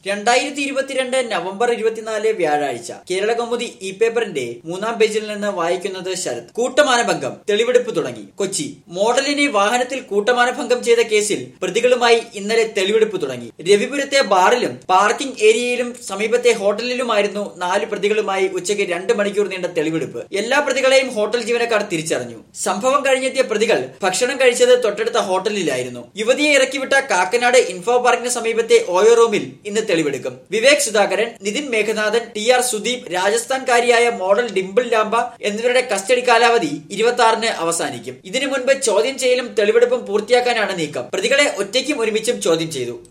രണ്ടായിരത്തി ഇരുപത്തിരണ്ട് നവംബർ ഇരുപത്തിനാല് വ്യാഴാഴ്ച കേരള കൗമുദി ഇ പേപ്പറിന്റെ മൂന്നാം പേജിൽ നിന്ന് വായിക്കുന്നത് ശരത് കൂട്ടമാനഭംഗം തെളിവെടുപ്പ് തുടങ്ങി കൊച്ചി മോഡലിനെ വാഹനത്തിൽ കൂട്ടമാനഭംഗം ചെയ്ത കേസിൽ പ്രതികളുമായി ഇന്നലെ തെളിവെടുപ്പ് തുടങ്ങി രവിപുരത്തെ ബാറിലും പാർക്കിംഗ് ഏരിയയിലും സമീപത്തെ ഹോട്ടലിലുമായിരുന്നു നാല് പ്രതികളുമായി ഉച്ചയ്ക്ക് രണ്ട് മണിക്കൂർ നീണ്ട തെളിവെടുപ്പ് എല്ലാ പ്രതികളെയും ഹോട്ടൽ ജീവനക്കാർ തിരിച്ചറിഞ്ഞു സംഭവം കഴിഞ്ഞെത്തിയ പ്രതികൾ ഭക്ഷണം കഴിച്ചത് തൊട്ടടുത്ത ഹോട്ടലിലായിരുന്നു യുവതിയെ ഇറക്കിവിട്ട കാക്കനാട് ഇൻഫോ പാർക്കിന് സമീപത്തെ ഓയോ റൂമിൽ ഇന്ന് തെളിവെടുക്കും വിവേക് സുധാകരൻ നിതിൻ മേഘനാഥൻ ടി ആർ സുദീപ് രാജസ്ഥാൻകാരിയായ മോഡൽ ഡിംപിൾ ലാംബ എന്നിവരുടെ കസ്റ്റഡി കാലാവധി ഇരുപത്തി ആറിന് അവസാനിക്കും ഇതിനു മുൻപ് ചോദ്യം ചെയ്യലും തെളിവെടുപ്പും പൂർത്തിയാക്കാനാണ് നീക്കം പ്രതികളെ ഒറ്റയ്ക്കും ഒരുമിച്ചും ചോദ്യം ചെയ്തു